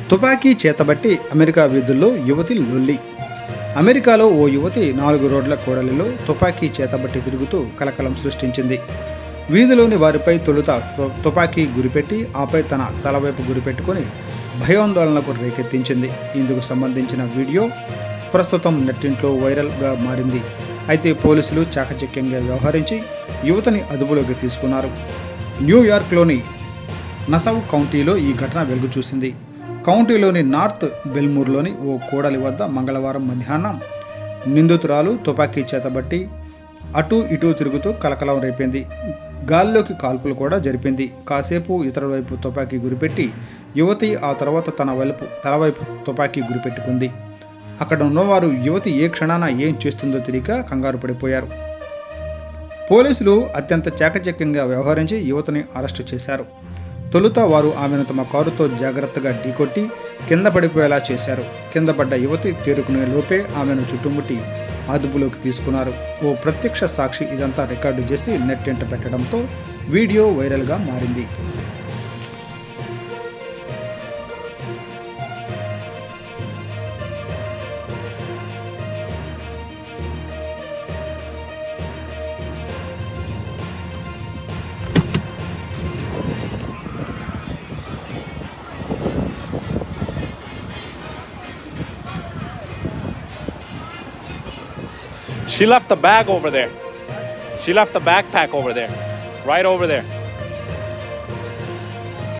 తుపాకీ చేతబట్టి అమెరికా వీధుల్లో యువతి లొల్లి అమెరికాలో ఓ యువతి నాలుగు రోడ్ల కూడలిలో తుపాకీ చేతబట్టి తిరుగుతూ కలకలం సృష్టించింది వీధిలోని వారిపై తొలుత తు- తుపాకీ గురిపెట్టి ఆపై తన తలవైపు గురిపెట్టుకొని భయాందోళనకు రేకెత్తించింది ఇందుకు సంబంధించిన వీడియో ప్రస్తుతం నెట్టింట్లో వైరల్గా మారింది అయితే పోలీసులు చాకచక్యంగా వ్యవహరించి యువతని అదుపులోకి తీసుకున్నారు న్యూయార్క్లోని నసవ్ కౌంటీలో ఈ ఘటన వెలుగు చూసింది కౌంటీలోని నార్త్ బెల్మూర్లోని ఓ కూడలి వద్ద మంగళవారం మధ్యాహ్నం నిందితురాలు తుపాకీ చేతబట్టి అటు ఇటు తిరుగుతూ కలకలం రేపింది గాల్లోకి కాల్పులు కూడా జరిపింది కాసేపు ఇతర వైపు తుపాకీ గురిపెట్టి యువతి ఆ తర్వాత తన వైపు తల వైపు తుపాకీ గురిపెట్టుకుంది అక్కడ ఉన్నవారు యువతి ఏ క్షణాన ఏం చేస్తుందో తెలియక కంగారు పడిపోయారు పోలీసులు అత్యంత చాకచక్యంగా వ్యవహరించి యువతని అరెస్టు చేశారు తొలుత వారు ఆమెను తమ కారుతో జాగ్రత్తగా ఢీకొట్టి కింద పడిపోయేలా చేశారు కింద పడ్డ యువతి తేరుకునే లోపే ఆమెను చుట్టుముట్టి అదుపులోకి తీసుకున్నారు ఓ ప్రత్యక్ష సాక్షి ఇదంతా రికార్డు చేసి నెట్టింట పెట్టడంతో వీడియో వైరల్గా మారింది She left the bag over there. She left the backpack over there. Right over there.